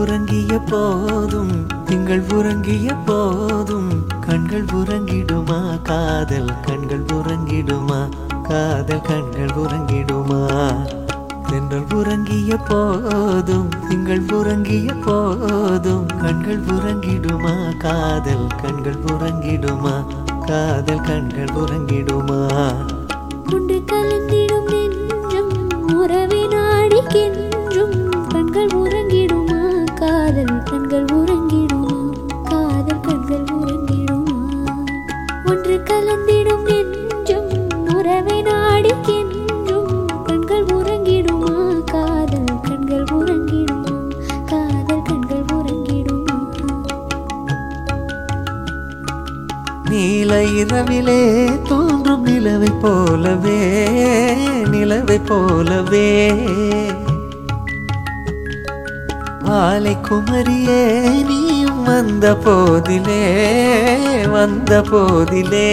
உறங்கிய போதும் திங்கள் உறங்கிய போதும் கண்கள் உறங்கிடுமா காதல் கண்கள் உறங்கிடுமா காதல் கண்கள் உறங்கிடுமா தென்றல் உறங்கிய போதும் திங்கள் உறங்கிய போதும் கண்கள் உறங்கிடுமா காதல் கண்கள் உறங்கிடுமா காதல் கண்கள் உறங்கிடுமா கொண்டு கலந்திடும் நெஞ்சம் உறவை நாடிக்கென்றும் கண்கள் உறங்கிடுமா காதல் கண்கள் உறங்கிடுமா காதல் கண்கள் உறங்கிடுமா ஒன்று கலந்திடும் நெஞ்சம் உறவை நாடிக்கென்றும் கண்கள் உறங்கிடுமா காதல் கண்கள் உறங்கிடுமா காதல் கண்கள் உறங்கிடுமா நீல இரவிலே தோன்றும் நிலவை போலவே நிலவை போலவே மாலை குமரியே நீயும் வந்த போதிலே வந்த போதிலே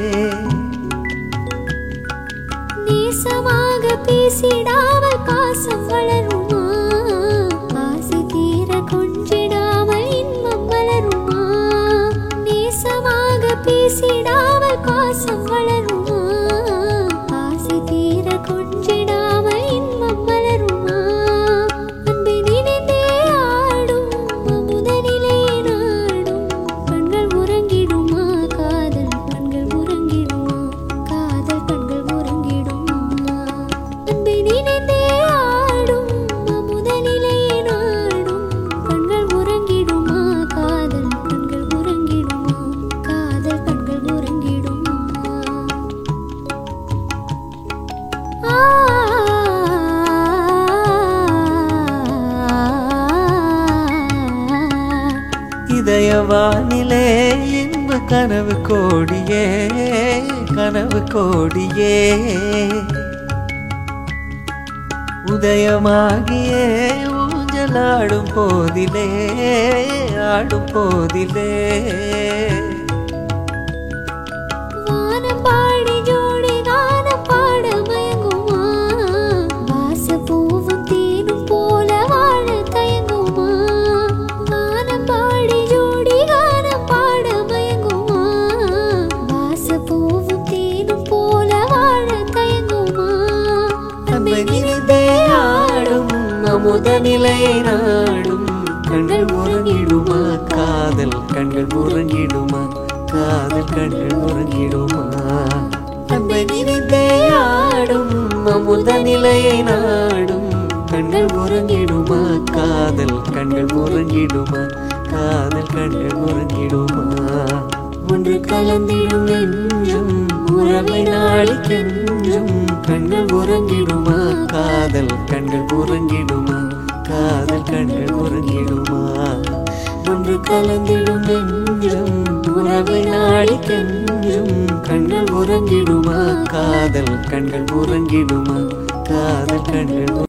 நேசமாக பேசிடாமல் பாசம் வளருமா ஆசை தீர கொஞ்சிடாமல் இன்பம் வளருமா நேசமாக பேசிடாமல் பாசம் வளருமா ஆசை தீர கொஞ்சிடாமல் இன்பம் வளருமா அன்பை நினைந்தே ஆடும் அமுதனிலே நாடும் கண்கள் உறங்கிடுமா காதல் கண்கள் உறங்கிடுமா காதல் கண்கள் உறங்கிடுமா அன்பை நினைந்தே ஆடும் அமுதனிலே நாடும் கண்கள் உறங்கிடுமா காதல் கண்கள் உறங்கிடுமா காதல் கண்கள் உறங்கிடுமா இதயவானிலே இன்ப கனவு கோடியே கனவு கோடியே உதயமாகியே ஊஞ்சலாடும் போதிலே ஆடும் போதிலே வானம் பாடி ஜோடி கானம் பாட மயங்குமா வாசப்பூவும் தேனும் போல வாழ தயங்குமா வானம் பாடி ஜோடி கானம் பாட மயங்குமா வாசப்பூவும் தேனும் போல வாழ தயங்குமா அன்பை நினைந்தே ஆடும் அமுத நிலையை நாடும் கண்கள் உறங்கிடுமா காதல் கண்கள் உறங்கிடுமா காதல் கண்கள் உறங்கிடுமா அன்பை நினைந்தே ஆடும் அமுத நிலையை நாடும் கண்கள் உறங்கிடுமா காதல் கண்கள் உறங்கிடுமா காதல் கண்கள் உறங்கிடுமா ஒன்று கலந்திடும் நெஞ்சும் உறவை நாளைக்கென்றும் கண்கள் உறங்கிடுமா காதல் கண்கள் உறங்கிடுமா காதல் கண்கள் உறங்கிடுமா ஒன்று கலந்திடும் நெஞ்சும் உறவை நாளைக்கென்றும் கண்கள் உறங்கிடுமா காதல் கண்கள் உறங்கிடுமா காதல் கண்கள்